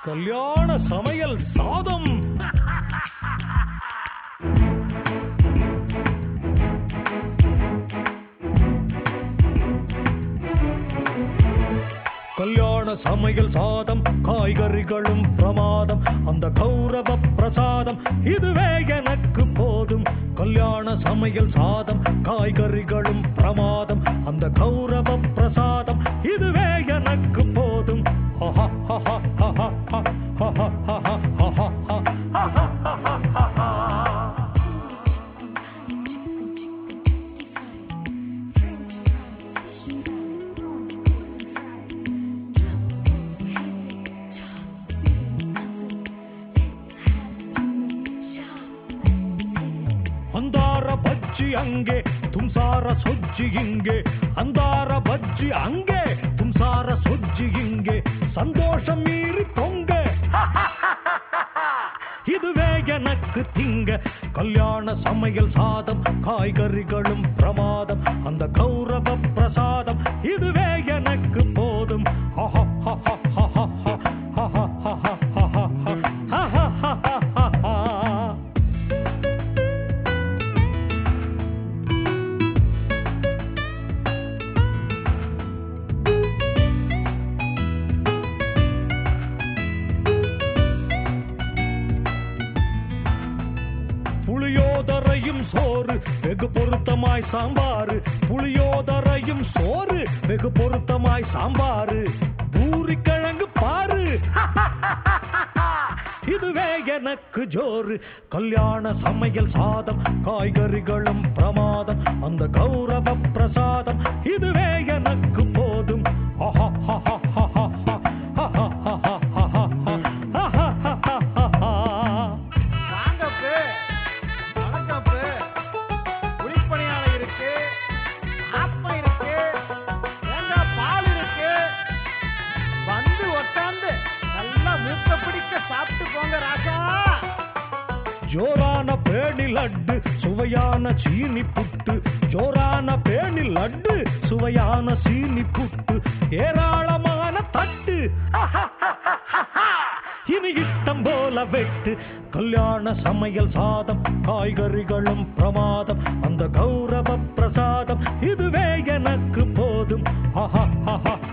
கல்யாண சமையல் சாதம் கல்யாண சமையல் சாதம் காய்கறிகளும் பிரமாதம் அந்த கௌரவ பிரசாதம் இதுவே எனக்கு போதும் கல்யாண சமையல் சாதம் காய்கறிகளும் பிரமாதம் அந்த கௌரவ பிரசாதம் இதுவே எனக்கு போதும் ஹஹ, ஹஹ, ஹஹ, ஹஹ, ஹஹ, ஹஹ, ஹஹ. ಅಂದಾರ ಬಜ್ಜಿ ಹಂಗೆ ತುಮ್ಸಾರ ಸೊಜ್ಜಿ ಹಿಂಗೆ ಅಂದಾರ ಬಜ್ಜಿ ಹಂಗೆ ತುಮ್ಸಾರ ಸೊಜ್ಜಿ ಹಿಂಗೆ சந்தோஷ மீறி தொங்க இதுவே எனக்கு திங்க கல்யாண சமையல் சாதம் காய்கறிகளும் பிரமாதம் அந்த கௌரவ பிரசாதம் இதுவே எனக்கு போதும் ஆஹா, ஆஹா, ஆஹா, ஆஹா, ஆஹா, ஆஹா, ஆஹா, ஆஹா, ஆஹா. புளியோதரையும் சோறு வெகு பொருத்தமாய் சாம்பாரு புளியோதரையும் சோறு வெகு பொருத்தமாய் சாம்பாரு பூரிக்கிழங்கு பாரு இதுவே எனக்கு ஜோறு கல்யாண சமையல் சாதம் காய்கறிகளும் பிரமாதம் அந்த கௌரவ பிரசாதம் இதுவே எனக்கு போதும் ஆஹா, ஆஹா, ஆஹா, ஆஹா, ஆஹா, ஆஹா, ஆஹா, ஆஹா. வாங்கப்பு வணக்கப்பு குழிப்பணியாரம் இருக்கு ஆப்பம் இருக்கு தேங்காய் பால் இருக்கு வந்து உக்காந்து நல்லா மூக்க பிடிக்க சாப்பிட்டு போங்க ராசா ஜோரான பேணி லட்டு சுவையான சீனி புட்டு ஜோரான பேணி லட்டு சுவையான சீனி புட்டு ஏராளமான தட்டு இனி இஷ்டம் போல வெட்டு கல்யாண சமையல் சாதம் காய்கறிகளும் பிரமாதம் அந்த கௌரவ பிரசாதம் இதுவே எனக்கு போதும் ஆஹா ஆஹா